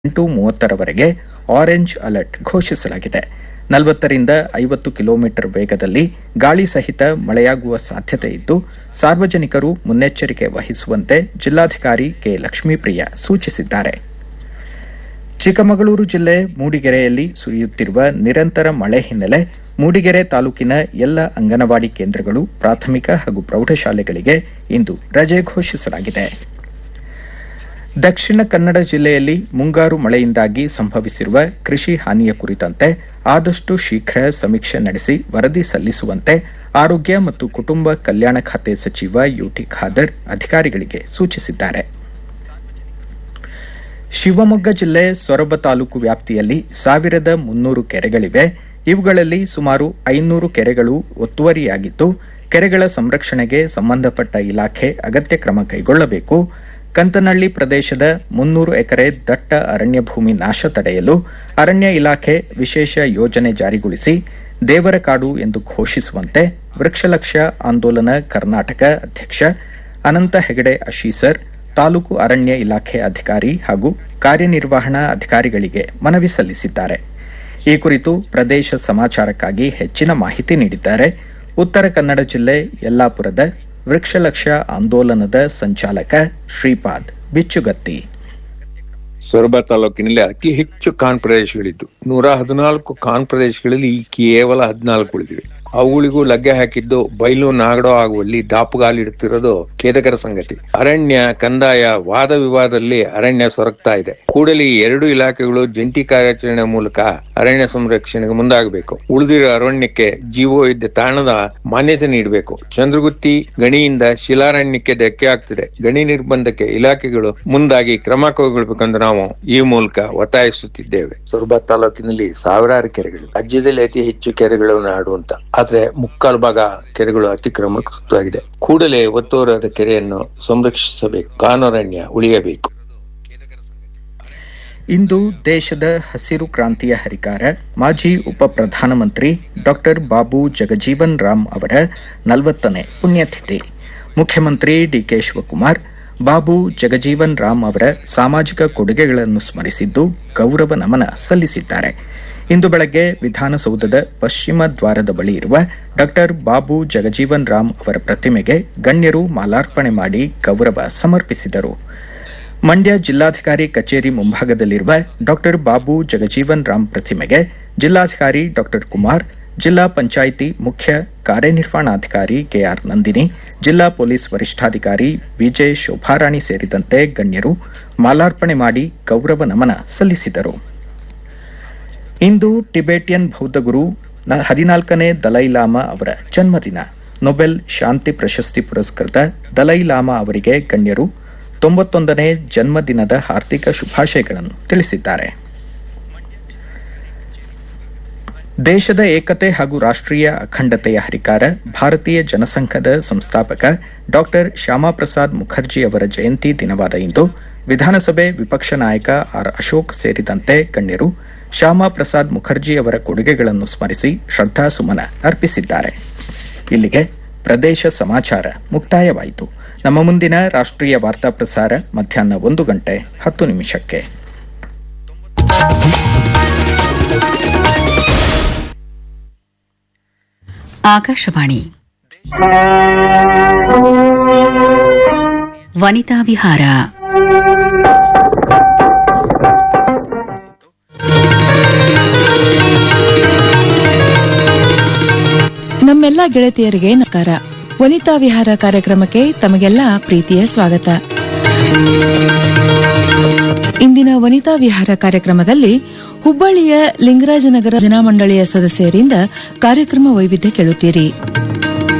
ಎಂಟು ಮೂವತ್ತರವರೆಗೆ orange alert ಘೋಷಿಸಲಾಗಿದೆ ನಲವತ್ತರಿಂದ ಐವತ್ತು ಕಿಲೋಮೀಟರ್ ವೇಗದಲ್ಲಿ ಗಾಳಿ ಸಹಿತ ಮಳೆಯಾಗುವ ಸಾಧ್ಯತೆ ಇದ್ದು ಸಾರ್ವಜನಿಕರು ಮುನ್ನೆಚ್ಚರಿಕೆ ವಹಿಸುವಂತೆ ಜಿಲ್ಲಾಧಿಕಾರಿ ಕೆ ಲಕ್ಷ್ಮೀಪ್ರಿಯ ಸೂಚಿಸಿದ್ದಾರೆ ಚಿಕ್ಕಮಗಳೂರು ಜಿಲ್ಲೆ ಮೂಡಿಗೆರೆಯಲ್ಲಿ ಸುರಿಯುತ್ತಿರುವ ನಿರಂತರ ಮಳೆ ಹಿನ್ನೆಲೆ ಮೂಡಿಗೆರೆ ತಾಲೂಕಿನ ಎಲ್ಲ ಅಂಗನವಾಡಿ ಕೇಂದ್ರಗಳು ಪ್ರಾಥಮಿಕ ಹಾಗೂ ಪ್ರೌಢಶಾಲೆಗಳಿಗೆ ಇಂದು ರಜೆ ಘೋಷಿಸಲಾಗಿದೆ ದಕ್ಷಿಣ ಕನ್ನಡ ಜಿಲ್ಲೆಯಲ್ಲಿ ಮುಂಗಾರು ಮಳೆಯಿಂದಾಗಿ ಸಂಭವಿಸಿರುವ ಕೃಷಿ ಹಾನಿಯ ಕುರಿತಂತೆ ಆದಷ್ಟು ಶೀಘ್ರ ಸಮೀಕ್ಷೆ ನಡೆಸಿ ವರದಿ ಸಲ್ಲಿಸುವಂತೆ ಆರೋಗ್ಯ ಮತ್ತು ಕುಟುಂಬ ಕಲ್ಯಾಣ ಖಾತೆ ಸಚಿವ ಯುಟಿ ಖಾದರ್ ಅಧಿಕಾರಿಗಳಿಗೆ ಸೂಚಿಸಿದ್ದಾರೆ ಶಿವಮೊಗ್ಗ ಜಿಲ್ಲೆ ಸೊರಬ ತಾಲೂಕು ವ್ಯಾಪ್ತಿಯಲ್ಲಿ ಸಾವಿರದ ಮುನ್ನೂರು ಕೆರೆಗಳಿವೆ ಇವುಗಳಲ್ಲಿ ಸುಮಾರು ಐನೂರು ಕೆರೆಗಳು ಒತ್ತುವರಿಯಾಗಿದ್ದು ಕೆರೆಗಳ ಸಂರಕ್ಷಣೆಗೆ ಸಂಬಂಧಪಟ್ಟ ಇಲಾಖೆ ಅಗತ್ಯ ಕ್ರಮ ಕೈಗೊಳ್ಳಬೇಕು ಕಂತನಹಳ್ಳಿ ಪ್ರದೇಶದ ಮುನ್ನೂರು ಎಕರೆ ದಟ್ಟ ಅರಣ್ಯ ಭೂಮಿ ನಾಶ ತಡೆಯಲು ಅರಣ್ಯ ಇಲಾಖೆ ವಿಶೇಷ ಯೋಜನೆ ಜಾರಿಗೊಳಿಸಿ ದೇವರ ಕಾಡು ಎಂದು ಘೋಷಿಸುವಂತೆ ವೃಕ್ಷಲಕ್ಷ ಆಂದೋಲನ ಕರ್ನಾಟಕ ಅಧ್ಯಕ್ಷ ಅನಂತ ಹೆಗಡೆ ಅಶೀಸರ್ ತಾಲೂಕು ಅರಣ್ಯ ಇಲಾಖೆ ಅಧಿಕಾರಿ ಹಾಗೂ ಕಾರ್ಯನಿರ್ವಹಣಾ ಅಧಿಕಾರಿಗಳಿಗೆ ಮನವಿ ಸಲ್ಲಿಸಿದ್ದಾರೆ ಈ ಕುರಿತು ಪ್ರದೇಶ ಸಮಾಚಾರಕ್ಕಾಗಿ ಹೆಚ್ಚಿನ ಮಾಹಿತಿ ನೀಡಿದ್ದಾರೆ ಉತ್ತರ ಕನ್ನಡ ಜಿಲ್ಲೆ ಯಲ್ಲಾಪುರದ ವೃಕ್ಷಲಕ್ಷ ಆಂದೋಲನದ ಸಂಚಾಲಕ ಶ್ರೀಪಾದ್ ಬಿಚ್ಚುಗತ್ತಿ ಸೊರಬ ತಾಲೂಕಿನಲ್ಲಿ ಅತಿ ಹೆಚ್ಚು ಕಾನ್ ಪ್ರದೇಶಗಳಿದ್ದು ನೂರ ಹದಿನಾಲ್ಕು ಕಾನ್ ಪ್ರದೇಶಗಳಲ್ಲಿ ಕೇವಲ ಹದಿನಾಲ್ಕು ಉಳಿದಿವೆ ಅವುಗಳಿಗೂ ಲಗ್ಗೆ ಹಾಕಿದ್ದು ಬಯಲು ನಾಗಡೋ ಆಗುವಲ್ಲಿ ದಾಪುಗಾಲಿಡುತ್ತಿರೋದು ಖೇದಕರ ಸಂಗತಿ ಅರಣ್ಯ ಕಂದಾಯ ವಾದ ವಿವಾದದಲ್ಲಿ ಅರಣ್ಯ ಸೊರಗ್ತಾ ಇದೆ ಕೂಡಲೇ ಈ ಎರಡು ಇಲಾಖೆಗಳು ಜಂಟಿ ಕಾರ್ಯಾಚರಣೆ ಮೂಲಕ ಅರಣ್ಯ ಸಂರಕ್ಷಣೆಗೆ ಮುಂದಾಗಬೇಕು ಉಳಿದಿರೋ ಅರಣ್ಯಕ್ಕೆ ಜೀವವೈದ್ಯ ತಾಣದ ಮಾನ್ಯತೆ ನೀಡಬೇಕು ಚಂದ್ರಗುತ್ತಿ ಗಣಿಯಿಂದ ಶಿಲಾರಣ್ಯಕ್ಕೆ ಧಕ್ಕೆ ಆಗ್ತಿದೆ ಗಣಿ ನಿರ್ಬಂಧಕ್ಕೆ ಇಲಾಖೆಗಳು ಮುಂದಾಗಿ ಕ್ರಮ ಕೈಗೊಳ್ಳಬೇಕೆಂದು ನಾವು ಈ ಮೂಲಕ ಒತ್ತಾಯಿಸುತ್ತಿದ್ದೇವೆ ಸೊರಬ ತಾಲೂಕಿನಲ್ಲಿ ಸಾವಿರಾರು ಕೆರೆಗಳು ರಾಜ್ಯದಲ್ಲಿ ಅತಿ ಹೆಚ್ಚು ಕೆರೆಗಳು ನಾಡು ಅಂತ ಆದ್ರೆ ಮುಕ್ಕಾಲು ಭಾಗ ಕೆರೆಗಳು ಅತಿಕ್ರಮಣವಾಗಿದೆ ಕೂಡಲೇ ಒತ್ತುವರಿಯಾದ ಕೆರೆಯನ್ನು ಸಂರಕ್ಷಿಸಬೇಕು ಕಾನೂರಣ್ಯ ಉಳಿಯಬೇಕು ಇಂದು ದೇಶದ ಹಸಿರು ಕ್ರಾಂತಿಯ ಹರಿಕಾರ ಮಾಜಿ ಉಪ ಪ್ರಧಾನಮಂತ್ರಿ ಡಾಕ್ಟರ್ ಬಾಬು ಜಗಜೀವನ್ ರಾಮ್ ಅವರ ನಲವತ್ತನೇ ಪುಣ್ಯತಿಥಿ ಮುಖ್ಯಮಂತ್ರಿ ಡಿಕೆ ಶಿವಕುಮಾರ್ ಬಾಬು ಜಗಜೀವನ್ ರಾಮ್ ಅವರ ಸಾಮಾಜಿಕ ಕೊಡುಗೆಗಳನ್ನು ಸ್ಮರಿಸಿದ್ದು ಗೌರವ ನಮನ ಸಲ್ಲಿಸಿದ್ದಾರೆ ಇಂದು ಬೆಳಗ್ಗೆ ವಿಧಾನಸೌಧದ ಪಶ್ಚಿಮ ದ್ವಾರದ ಬಳಿ ಇರುವ ಡಾಕ್ಟರ್ ಬಾಬು ಜಗಜೀವನ್ ರಾಮ್ ಅವರ ಪ್ರತಿಮೆಗೆ ಗಣ್ಯರು ಮಾಲಾರ್ಪಣೆ ಮಾಡಿ ಗೌರವ ಸಮರ್ಪಿಸಿದರು ಮಂಡ್ಯ ಜಿಲ್ಲಾಧಿಕಾರಿ ಕಚೇರಿ ಮುಂಭಾಗದಲ್ಲಿರುವ ಡಾಕ್ಟರ್ ಬಾಬು ಜಗಜೀವನ್ ರಾಮ್ ಪ್ರತಿಮೆಗೆ ಜಿಲ್ಲಾಧಿಕಾರಿ ಡಾಕ್ಟರ್ ಕುಮಾರ್ ಜಿಲ್ಲಾ ಪಂಚಾಯಿತಿ ಮುಖ್ಯ ಕಾರ್ಯನಿರ್ವಹಣಾಧಿಕಾರಿ ಕೆಆರ್ ನಂದಿನಿ ಜಿಲ್ಲಾ ಪೊಲೀಸ್ ವರಿಷ್ಠಾಧಿಕಾರಿ ವಿಜಯ್ ಶೋಭಾರಾಣಿ ಸೇರಿದಂತೆ ಗಣ್ಯರು ಮಾಲಾರ್ಪಣೆ ಮಾಡಿ ಗೌರವ ನಮನ ಸಲ್ಲಿಸಿದರು ಇಂದು ಟಿಬೆಟಿಯನ್ ಬೌದ್ಧ ಗುರು ನ- ಹದಿನಾಲ್ಕನೇ ದಲೈ ಲಾಮಾ ಅವರ ಜನ್ಮದಿನ ನೊಬೆಲ್ ಶಾಂತಿ ಪ್ರಶಸ್ತಿ ಪುರಸ್ಕೃತ ದಲೈ ಲಾಮಾ ಅವರಿಗೆ ಗಣ್ಯರು ತೊಂಬತ್ತೊಂದನೇ ಜನ್ಮದಿನದ ಹಾರ್ದಿಕ ಶುಭಾಶಯಗಳನ್ನು ತಿಳಿಸಿದ್ದಾರೆ ದೇಶದ ಏಕತೆ ಹಾಗೂ ರಾಷ್ಟ್ರೀಯ ಅಖಂಡತೆಯ ಹರಿಕಾರ ಭಾರತೀಯ ಜನಸಂಘದ ಸಂಸ್ಥಾಪಕ ಡಾಕ್ಟರ್ ಶ್ಯಾಮಾಪ್ರಸಾದ್ ಮುಖರ್ಜಿ ಅವರ ಜಯಂತಿ ದಿನವಾದ ಇಂದು ವಿಧಾನಸಭೆ ವಿಪಕ್ಷ ನಾಯಕ ಆರ್ ಅಶೋಕ್ ಸೇರಿದಂತೆ ಗಣ್ಯರು ಶ್ಯಾಮಾ ಪ್ರಸಾದ್ ಮುಖರ್ಜಿ ಅವರ ಕೊಡುಗೆಗಳನ್ನು ಸ್ಮರಿಸಿ ಶ್ರದ್ಧಾಸುಮನ ಅರ್ಪಿಸಿದ್ದಾರೆ ಇಲ್ಲಿಗೆ ಪ್ರದೇಶ ಸಮಾಚಾರ ಮುಕ್ತಾಯವಾಯಿತು ನಮ್ಮ ಮುಂದಿನ ರಾಷ್ಟ್ರೀಯ ವಾರ್ತಾ ಪ್ರಸಾರ ಮಧ್ಯಾಹ್ನ ಒಂದು ಗಂಟೆ ಹತ್ತು ನಿಮಿಷಕ್ಕೆ ಆಕಾಶವಾಣಿ ವನಿತಾ ವಿಹಾರ ನಮ್ಮೆಲ್ಲ ಗೆಳತಿಯರಿಗೆ ನಮಸ್ಕಾರ ವನಿತಾ ವಿಹಾರ ಕಾರ್ಯಕ್ರಮಕ್ಕೆ ತಮಗೆಲ್ಲ ಪ್ರೀತಿಯ ಸ್ವಾಗತ ಇಂದಿನ ವನಿತಾ ವಿಹಾರ ಕಾರ್ಯಕ್ರಮದಲ್ಲಿ ಹುಬ್ಬಳ್ಳಿಯ ಲಿಂಗರಾಜನಗರ ಜನಮಂಡಳಿಯ ಸದಸ್ಯರಿಂದ ಕಾರ್ಯಕ್ರಮ ವೈವಿಧ್ಯ ಕೇಳುತ್ತೀರಿ